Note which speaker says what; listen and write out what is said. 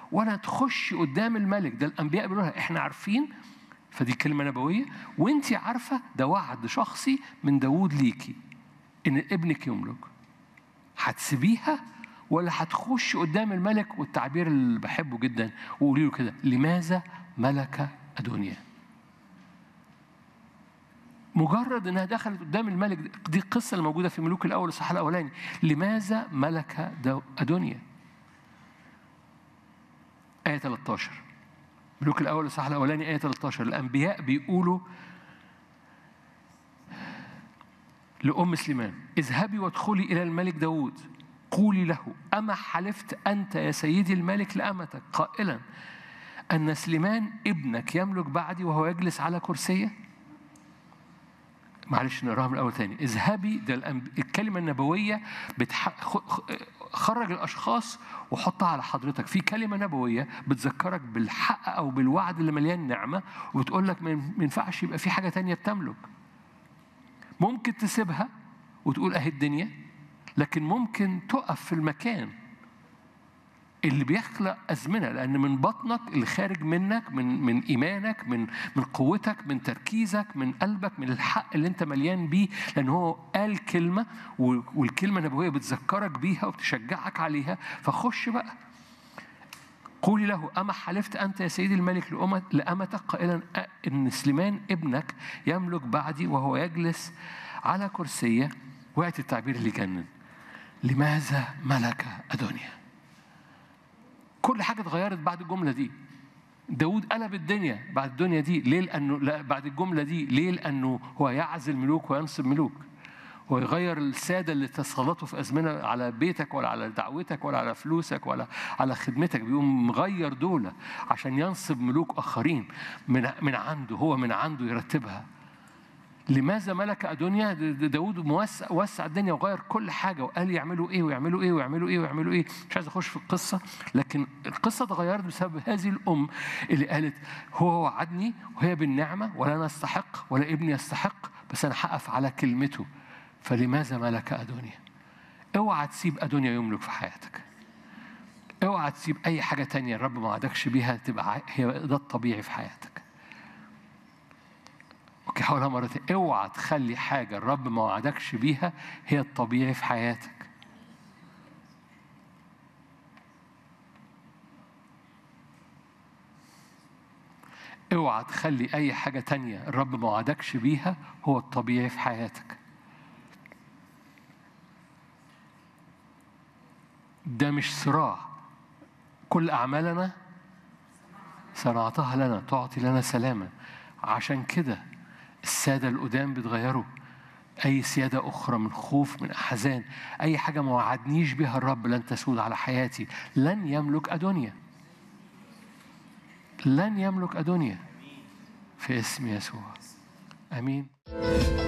Speaker 1: ولا تخشي قدام الملك ده الانبياء بيقولوا لها احنا عارفين فدي كلمه نبويه وانت عارفه ده وعد شخصي من داوود ليكي ان ابنك يملك هتسيبيها ولا هتخش قدام الملك والتعبير اللي بحبه جدا وقولي له كده لماذا ملك ادونيا مجرد انها دخلت قدام الملك دي القصه اللي موجوده في ملوك الاول الصحراء الاولاني لماذا ملك ادونيا آية 13 ملوك الأول الصحراء الأولاني آية 13 الأنبياء بيقولوا لأم سليمان اذهبي وادخلي إلى الملك داود قولي له أما حلفت أنت يا سيدي الملك لأمتك قائلا أن سليمان ابنك يملك بعدي وهو يجلس على كرسيه معلش نقراها من الأول تاني اذهبي ده الأنب... الكلمة النبوية بتح... خرج الأشخاص وحطها على حضرتك في كلمة نبوية بتذكرك بالحق أو بالوعد اللي مليان نعمة وبتقول لك ما ينفعش يبقى في حاجة تانية بتملك ممكن تسيبها وتقول أهي الدنيا لكن ممكن تقف في المكان اللي بيخلق أزمنة لأن من بطنك اللي خارج منك من من إيمانك من من قوتك من تركيزك من قلبك من الحق اللي أنت مليان بيه لأن هو قال كلمة والكلمة النبوية بتذكرك بيها وبتشجعك عليها فخش بقى قولي له أما حلفت أنت يا سيدي الملك لأمتك قائلا إن سليمان ابنك يملك بعدي وهو يجلس على كرسية وقت التعبير اللي جنن لماذا ملك أدونيا كل حاجة اتغيرت بعد الجملة دي داود قلب الدنيا بعد الدنيا دي ليه لأنه لا بعد الجملة دي ليه لأنه هو يعزل ملوك وينصب ملوك ويغير السادة اللي تسلطوا في أزمنة على بيتك ولا على دعوتك ولا على فلوسك ولا على خدمتك بيقوم مغير دولة عشان ينصب ملوك آخرين من من عنده هو من عنده يرتبها لماذا ملك أدونيا داود موسع وسع الدنيا وغير كل حاجة وقال يعملوا إيه ويعملوا إيه ويعملوا إيه ويعملوا إيه مش عايز أخش في القصة لكن القصة اتغيرت بسبب هذه الأم اللي قالت هو وعدني وهي بالنعمة ولا أنا أستحق ولا ابني يستحق بس أنا هقف على كلمته فلماذا ملك أدونيا اوعى تسيب أدونيا يملك في حياتك اوعى تسيب أي حاجة تانية الرب ما وعدكش بيها تبقى هي ده الطبيعي في حياتك اوكي حاولها مرتين اوعى تخلي حاجة الرب ما وعدكش بيها هي الطبيعي في حياتك اوعى تخلي أي حاجة تانية الرب ما وعدكش بيها هو الطبيعي في حياتك ده مش صراع كل أعمالنا صنعتها لنا تعطي لنا سلاما عشان كده السادة القدام بيتغيروا أي سيادة أخرى من خوف من أحزان أي حاجة ما وعدنيش بها الرب لن تسود على حياتي لن يملك أدونيا لن يملك أدونيا في اسم يسوع آمين